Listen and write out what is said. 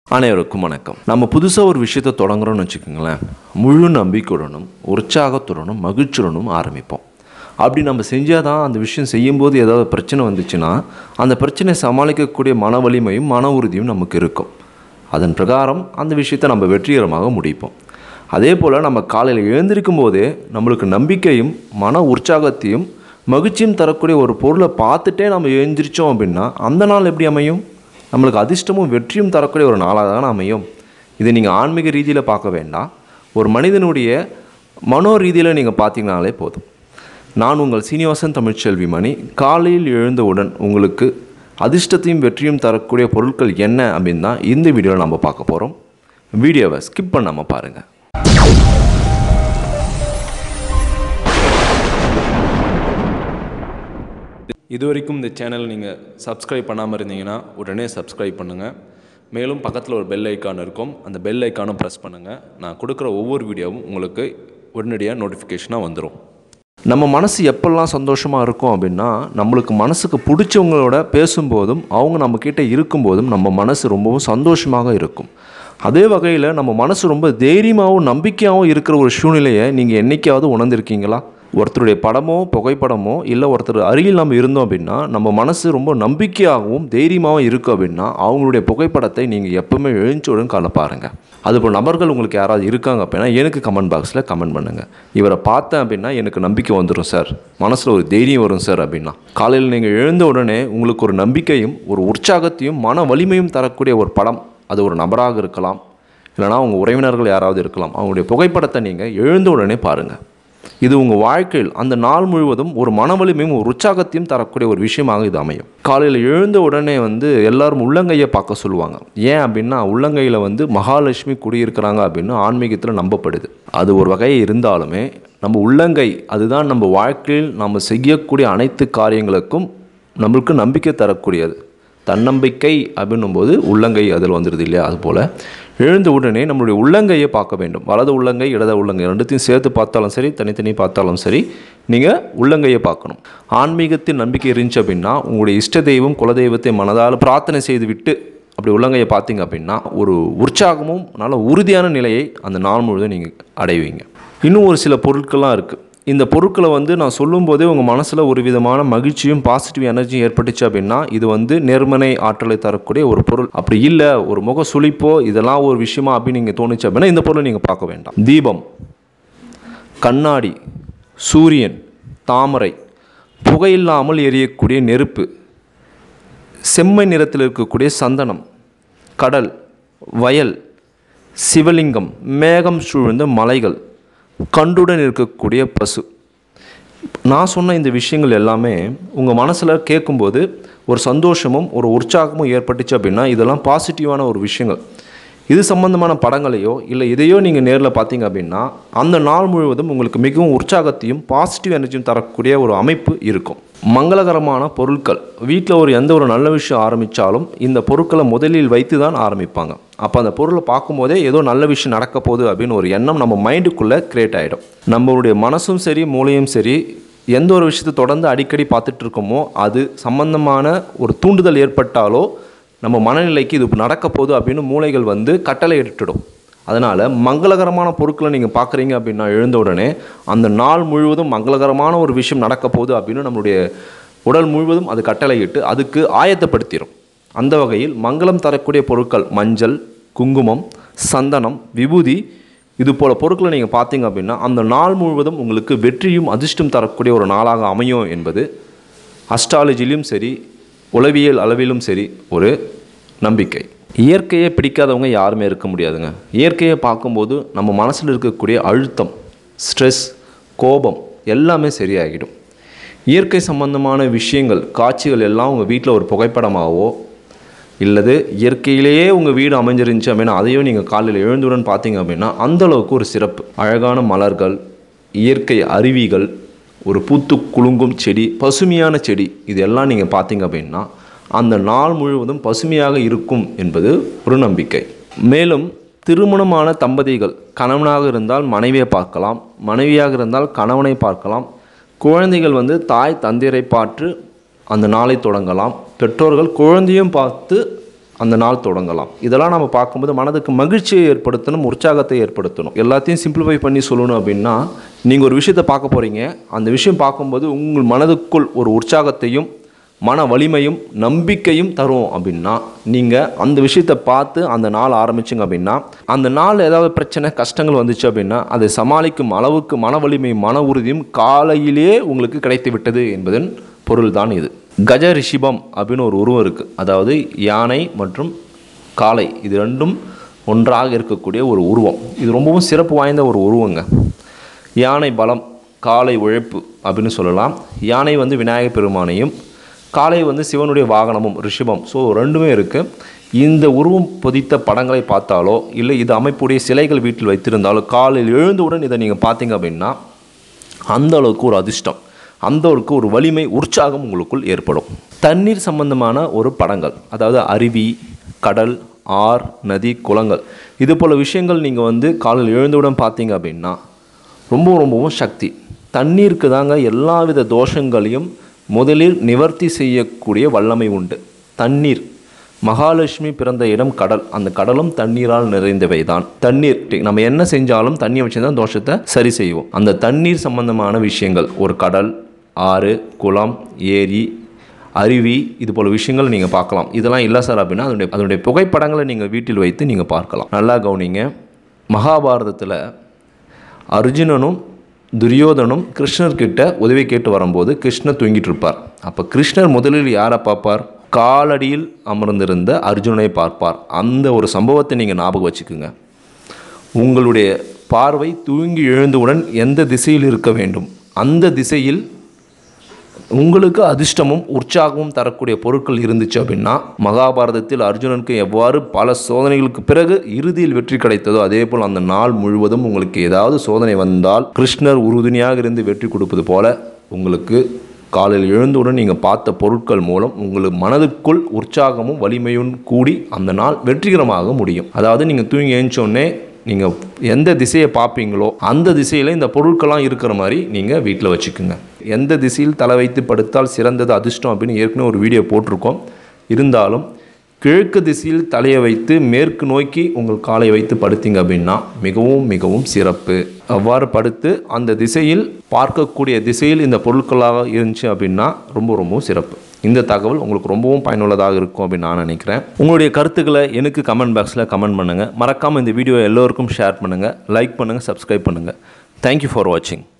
அனைவருக்கும் வணக்கம் நம்ம புதுசாக ஒரு விஷயத்தை தொடங்குறோம்னு வச்சுக்கோங்களேன் முழு நம்பிக்கையுடனும் உற்சாகத்துடனும் மகிழ்ச்சியுடனும் ஆரம்பிப்போம் அப்படி நம்ம செஞ்சால் தான் அந்த விஷயம் செய்யும்போது ஏதாவது பிரச்சனை வந்துச்சுன்னா அந்த பிரச்சனையை சமாளிக்கக்கூடிய மன வலிமையும் மன உறுதியும் நமக்கு இருக்கும் அதன் பிரகாரம் அந்த விஷயத்தை நம்ம வெற்றிகரமாக முடிப்போம் அதே போல் நம்ம காலையில் எழுந்திருக்கும் போதே நம்மளுக்கு நம்பிக்கையும் மன உற்சாகத்தையும் மகிழ்ச்சியும் தரக்கூடிய ஒரு பொருளை பார்த்துட்டே நம்ம எழுந்திரிச்சோம் அப்படின்னா அந்த நாள் எப்படி அமையும் நம்மளுக்கு அதிர்ஷ்டமும் வெற்றியும் தரக்கூடிய ஒரு நாளாக தான் அமையும் இதை நீங்கள் ஆன்மீக ரீதியில் பார்க்க வேண்டாம் ஒரு மனிதனுடைய மனோ ரீதியில் நீங்கள் பார்த்தீங்கனாலே போதும் நான் உங்கள் சீனிவாசன் தமிழ்ச்செல்வி மணி காலையில் எழுந்தவுடன் உங்களுக்கு அதிர்ஷ்டத்தையும் வெற்றியும் தரக்கூடிய பொருட்கள் என்ன அப்படின்னு தான் இந்த வீடியோவில் நம்ம பார்க்க போகிறோம் வீடியோவை ஸ்கிப் பண்ணாமல் பாருங்கள் இது வரைக்கும் இந்த சேனல் நீங்கள் சப்ஸ்கிரைப் பண்ணாமல் இருந்தீங்கன்னா உடனே சப்ஸ்கிரைப் பண்ணுங்கள் மேலும் பக்கத்தில் ஒரு பெல் ஐக்கான் இருக்கும் அந்த பெல் ஐக்கானும் ப்ரெஸ் பண்ணுங்கள் நான் கொடுக்குற ஒவ்வொரு வீடியோவும் உங்களுக்கு உடனடியாக நோட்டிஃபிகேஷனாக வந்துடும் நம்ம மனசு எப்பெல்லாம் சந்தோஷமாக இருக்கும் அப்படின்னா நம்மளுக்கு மனசுக்கு பிடிச்சவங்களோட பேசும்போதும் அவங்க நம்மக்கிட்ட இருக்கும்போதும் நம்ம மனசு ரொம்பவும் சந்தோஷமாக இருக்கும் அதே வகையில் நம்ம மனசு ரொம்ப தைரியமாகவும் நம்பிக்கையாகவும் இருக்கிற ஒரு சூழ்நிலையை நீங்கள் என்னைக்காவது உணர்ந்திருக்கீங்களா ஒருத்தருடைய படமோ புகைப்படமோ இல்லை ஒருத்தர் அருகில் நம்ம இருந்தோம் அப்படின்னா நம்ம மனசு ரொம்ப நம்பிக்கையாகவும் தைரியமாகவும் இருக்கும் அப்படின்னா அவங்களுடைய புகைப்படத்தை நீங்கள் எப்பவுமே எழுஞ்சோடும் கால பாருங்கள் அதுபோல் நபர்கள் உங்களுக்கு யாராவது இருக்காங்க அப்படின்னா எனக்கு கமெண்ட் பாக்ஸில் கமெண்ட் பண்ணுங்கள் இவரை பார்த்தேன் அப்படின்னா எனக்கு நம்பிக்கை வந்துடும் சார் மனசில் ஒரு தைரியம் வரும் சார் அப்படின்னா காலையில் நீங்கள் எழுந்த உடனே உங்களுக்கு ஒரு நம்பிக்கையும் ஒரு உற்சாகத்தையும் மன வலிமையும் தரக்கூடிய ஒரு படம் அது ஒரு நபராக இருக்கலாம் இல்லைனா உங்கள் உறவினர்கள் யாராவது இருக்கலாம் அவங்களுடைய புகைப்படத்தை நீங்கள் எழுந்த உடனே பாருங்கள் இது உங்கள் வாழ்க்கையில் அந்த நாள் முழுவதும் ஒரு மன வலிமையும் ஒரு உற்சாகத்தையும் தரக்கூடிய ஒரு விஷயமாக இது அமையும் காலையில் எழுந்த உடனே வந்து எல்லாரும் உள்ளங்கையை பார்க்க சொல்லுவாங்க ஏன் அப்படின்னா உள்ளங்கையில் வந்து மகாலட்சுமி குடியிருக்கிறாங்க அப்படின்னு ஆன்மீகத்தில் நம்பப்படுது அது ஒரு வகை இருந்தாலுமே நம்ம உள்ளங்கை அதுதான் நம்ம வாழ்க்கையில் நம்ம செய்யக்கூடிய அனைத்து காரியங்களுக்கும் நம்மளுக்கு நம்பிக்கை தரக்கூடியது தன்னம்பிக்கை அப்படின்னும் போது உள்ளங்கை அதில் வந்துடுது இல்லையா அதுபோல் எழுந்த உடனே நம்மளுடைய உள்ளங்கையை பார்க்க வேண்டும் வலது உள்ளங்கை இடது உள்ளங்கை ரெண்டுத்தையும் சேர்த்து பார்த்தாலும் சரி தனித்தனி பார்த்தாலும் சரி நீங்கள் உள்ளங்கையை பார்க்கணும் ஆன்மீகத்தில் நம்பிக்கை இருந்துச்சு அப்படின்னா உங்களுடைய இஷ்ட தெய்வம் குலதெய்வத்தை மனதால் பிரார்த்தனை செய்து விட்டு அப்படி உள்ளங்கையை பார்த்தீங்க அப்படின்னா ஒரு உற்சாகமும் நல்ல உறுதியான நிலையை அந்த நாள் முழுவதும் நீங்கள் அடைவீங்க இன்னும் ஒரு சில பொருட்கள்லாம் இருக்குது இந்த பொருட்களை வந்து நான் சொல்லும்போதே உங்கள் மனசில் ஒரு விதமான மகிழ்ச்சியும் பாசிட்டிவ் எனர்ஜியும் ஏற்பட்டுச்சு அப்படின்னா இது வந்து நேர்மனை ஆற்றலை தரக்கூடிய ஒரு பொருள் அப்படி இல்லை ஒரு முக சுளிப்போ இதெல்லாம் ஒரு விஷயமா அப்படின்னு நீங்கள் தோணுச்சு அப்படின்னா இந்த பொருளை நீங்கள் பார்க்க வேண்டாம் தீபம் கண்ணாடி சூரியன் தாமரை புகையில்லாமல் எரியக்கூடிய நெருப்பு செம்மை நிறத்தில் இருக்கக்கூடிய சந்தனம் கடல் வயல் சிவலிங்கம் மேகம் சூழ்ந்த மலைகள் கண்டுடன் இருக்கக்கூடிய பசு நான் சொன்ன இந்த விஷயங்கள் எல்லாமே உங்கள் மனசில் கேட்கும்போது ஒரு சந்தோஷமும் ஒரு உற்சாகமும் ஏற்பட்டுச்சு அப்படின்னா இதெல்லாம் பாசிட்டிவான ஒரு விஷயங்கள் இது சம்பந்தமான படங்களையோ இல்லை இதையோ நீங்கள் நேரில் பார்த்தீங்க அப்படின்னா அந்த நாள் முழுவதும் உங்களுக்கு மிகவும் உற்சாகத்தையும் பாசிட்டிவ் எனர்ஜியும் தரக்கூடிய ஒரு அமைப்பு இருக்கும் மங்களகரமான பொருட்கள் வீட்டில் ஒரு எந்த ஒரு நல்ல விஷயம் ஆரம்பித்தாலும் இந்த பொருட்களை முதலில் வைத்து தான் ஆரம்பிப்பாங்க அப்போ அந்த பொருளை பார்க்கும்போதே ஏதோ நல்ல விஷயம் நடக்க போகுது அப்படின்னு ஒரு எண்ணம் நம்ம மைண்டுக்குள்ளே க்ரியேட் ஆகிடும் நம்மளுடைய மனசும் சரி மூளையும் சரி எந்த ஒரு விஷயத்தை தொடர்ந்து அடிக்கடி பார்த்துட்டு இருக்கோமோ அது சம்பந்தமான ஒரு தூண்டுதல் ஏற்பட்டாலோ நம்ம மனநிலைக்கு இது நடக்க போகுது அப்படின்னு மூளைகள் வந்து கட்டளை இட்டுடும் அதனால் மங்களகரமான பொருட்களை நீங்கள் பார்க்குறீங்க அப்படின்னா எழுந்த உடனே அந்த நாள் முழுவதும் மங்களகரமான ஒரு விஷயம் நடக்க போகுது அப்படின்னு நம்மளுடைய உடல் முழுவதும் அது கட்டளையிட்டு அதுக்கு ஆயத்தப்படுத்திடும் அந்த வகையில் மங்களம் தரக்கூடிய பொருட்கள் மஞ்சள் குங்குமம் சந்தனம் விபூதி இது போல் பொருட்களை நீங்கள் பார்த்தீங்க அப்படின்னா அந்த நாள் முழுவதும் உங்களுக்கு வெற்றியும் அதிர்ஷ்டம் தரக்கூடிய ஒரு நாளாக அமையும் என்பது அஸ்ட்ராலஜிலையும் சரி உளவியல் அளவிலும் சரி ஒரு நம்பிக்கை இயற்கையை பிடிக்காதவங்க யாருமே இருக்க முடியாதுங்க இயற்கையை பார்க்கும்போது நம்ம மனசில் இருக்கக்கூடிய அழுத்தம் ஸ்ட்ரெஸ் கோபம் எல்லாமே சரியாகிடும் இயற்கை சம்பந்தமான விஷயங்கள் காட்சிகள் எல்லாம் உங்கள் வீட்டில் ஒரு புகைப்படமாகவோ இல்லது இயற்கையிலேயே உங்கள் வீடு அமைஞ்சிருந்துச்சு அப்படின்னா அதையும் நீங்கள் காலையில் எழுந்துடன் பார்த்தீங்க அப்படின்னா அந்தளவுக்கு ஒரு சிறப்பு அழகான மலர்கள் இயற்கை அருவிகள் ஒரு பூத்து குலுங்கும் செடி பசுமையான செடி இதெல்லாம் நீங்கள் பார்த்தீங்க அப்படின்னா அந்த நாள் முழுவதும் பசுமையாக இருக்கும் என்பது ஒரு நம்பிக்கை மேலும் திருமணமான தம்பதிகள் கணவனாக இருந்தால் மனைவியை பார்க்கலாம் மனைவியாக இருந்தால் கணவனை பார்க்கலாம் குழந்தைகள் வந்து தாய் தந்தையரை பார்த்து அந்த நாளை தொடங்கலாம் பெற்றோர்கள் குழந்தையும் பார்த்து அந்த நாள் தொடங்கலாம் இதெல்லாம் நம்ம பார்க்கும்போது மனதுக்கு மகிழ்ச்சியை ஏற்படுத்தணும் உற்சாகத்தை ஏற்படுத்தணும் எல்லாத்தையும் சிம்பிளிஃபை பண்ணி சொல்லணும் அப்படின்னா நீங்கள் ஒரு விஷயத்தை பார்க்க போகிறீங்க அந்த விஷயம் பார்க்கும்போது உங்கள் மனதுக்குள் ஒரு உற்சாகத்தையும் மன வலிமையும் நம்பிக்கையும் தரும் அப்படின்னா நீங்கள் அந்த விஷயத்தை பார்த்து அந்த நாள் ஆரம்பிச்சிங்க அப்படின்னா அந்த நாள் ஏதாவது பிரச்சனை கஷ்டங்கள் வந்துச்சு அப்படின்னா அதை சமாளிக்கும் அளவுக்கு மன வலிமையும் மன உறுதியும் காலையிலே உங்களுக்கு கிடைத்து விட்டது என்பதன் பொருள் தான் இது கஜ ரிஷிபம் அப்படின்னு ஒரு உருவம் இருக்குது அதாவது யானை மற்றும் காளை இது ரெண்டும் ஒன்றாக இருக்கக்கூடிய ஒரு உருவம் இது ரொம்பவும் சிறப்பு வாய்ந்த ஒரு உருவங்க யானை பலம் காளை உழைப்பு அப்படின்னு சொல்லலாம் யானை வந்து விநாயகப் பெருமானையும் காளை வந்து சிவனுடைய வாகனமும் ரிஷிபம் ஸோ ரெண்டுமே இருக்குது இந்த உருவம் பொதித்த படங்களை பார்த்தாலோ இல்லை இது அமைப்புடைய சிலைகள் வீட்டில் வைத்திருந்தாலோ காலையில் எழுந்தவுடன் இதை நீங்கள் பார்த்தீங்க அப்படின்னா அந்த அளவுக்கு ஒரு அதிர்ஷ்டம் அந்த அளவுக்கு ஒரு வலிமை உற்சாகம் உங்களுக்குள் ஏற்படும் தண்ணீர் சம்பந்தமான ஒரு படங்கள் அதாவது அருவி கடல் ஆர் நதி குளங்கள் இது போல் விஷயங்கள் நீங்கள் வந்து காலையில் எழுந்தவுடன் பார்த்தீங்க அப்படின்னா ரொம்ப ரொம்பவும் சக்தி தண்ணீருக்கு தாங்க எல்லாவித தோஷங்களையும் முதலில் நிவர்த்தி செய்யக்கூடிய வல்லமை உண்டு தண்ணீர் மகாலட்சுமி பிறந்த இடம் கடல் அந்த கடலும் தண்ணீரால் நிறைந்தவை தான் தண்ணீர் டி- நம்ம என்ன செஞ்சாலும் தண்ணியை வச்சு தான் தோஷத்தை சரி செய்வோம் அந்த தண்ணீர் சம்பந்தமான விஷயங்கள் ஒரு கடல் ஆறு குளம் ஏரி அருவி இது போல விஷயங்கள் நீங்கள் பார்க்கலாம் இதெல்லாம் இல்லை சார் அப்படின்னா அதனுடைய அதனுடைய புகைப்படங்களை நீங்கள் வீட்டில் வைத்து நீங்கள் பார்க்கலாம் நல்லா கவனிங்க மகாபாரதத்தில் அர்ஜுனனும் துரியோதனும் கிருஷ்ணர்கிட்ட உதவி கேட்டு வரும்போது கிருஷ்ணர் தூங்கிட்டு இருப்பார் அப்போ கிருஷ்ணர் முதலில் யாரை பார்ப்பார் காலடியில் அமர்ந்திருந்த அர்ஜுனனை பார்ப்பார் அந்த ஒரு சம்பவத்தை நீங்கள் ஞாபகம் வச்சுக்கோங்க உங்களுடைய பார்வை தூங்கி எழுந்தவுடன் எந்த திசையில் இருக்க வேண்டும் அந்த திசையில் உங்களுக்கு அதிர்ஷ்டமும் உற்சாகமும் தரக்கூடிய பொருட்கள் இருந்துச்சு அப்படின்னா மகாபாரதத்தில் அர்ஜுனனுக்கு எவ்வாறு பல சோதனைகளுக்கு பிறகு இறுதியில் வெற்றி கிடைத்ததோ அதே போல் அந்த நாள் முழுவதும் உங்களுக்கு ஏதாவது சோதனை வந்தால் கிருஷ்ணர் உறுதுணையாக இருந்து வெற்றி கொடுப்பது போல உங்களுக்கு காலையில் எழுந்தவுடன் நீங்கள் பார்த்த பொருட்கள் மூலம் உங்களுக்கு மனதுக்குள் உற்சாகமும் வலிமையும் கூடி அந்த நாள் வெற்றிகரமாக முடியும் அதாவது நீங்கள் தூங்கி எழுந்தோடனே நீங்கள் எந்த திசையை பார்ப்பீங்களோ அந்த திசையில் இந்த பொருட்கள்லாம் இருக்கிற மாதிரி நீங்கள் வீட்டில் வச்சுக்கோங்க எந்த திசையில் தலை வைத்து படுத்தால் சிறந்தது அதிர்ஷ்டம் அப்படின்னு ஏற்கனவே ஒரு வீடியோ போட்டிருக்கோம் இருந்தாலும் கிழக்கு திசையில் தலையை வைத்து மேற்கு நோக்கி உங்கள் காலை வைத்து படுத்தீங்க அப்படின்னா மிகவும் மிகவும் சிறப்பு அவ்வாறு படுத்து அந்த திசையில் பார்க்கக்கூடிய திசையில் இந்த பொருட்களாக இருந்துச்சு அப்படின்னா ரொம்ப ரொம்ப சிறப்பு இந்த தகவல் உங்களுக்கு ரொம்பவும் பயனுள்ளதாக இருக்கும் அப்படின்னு நான் நினைக்கிறேன் உங்களுடைய கருத்துக்களை எனக்கு கமெண்ட் பாக்ஸில் கமெண்ட் பண்ணுங்கள் மறக்காமல் இந்த வீடியோ எல்லோருக்கும் ஷேர் பண்ணுங்கள் லைக் பண்ணுங்கள் சப்ஸ்கிரைப் பண்ணுங்கள் தேங்க்யூ ஃபார் வாட்சிங்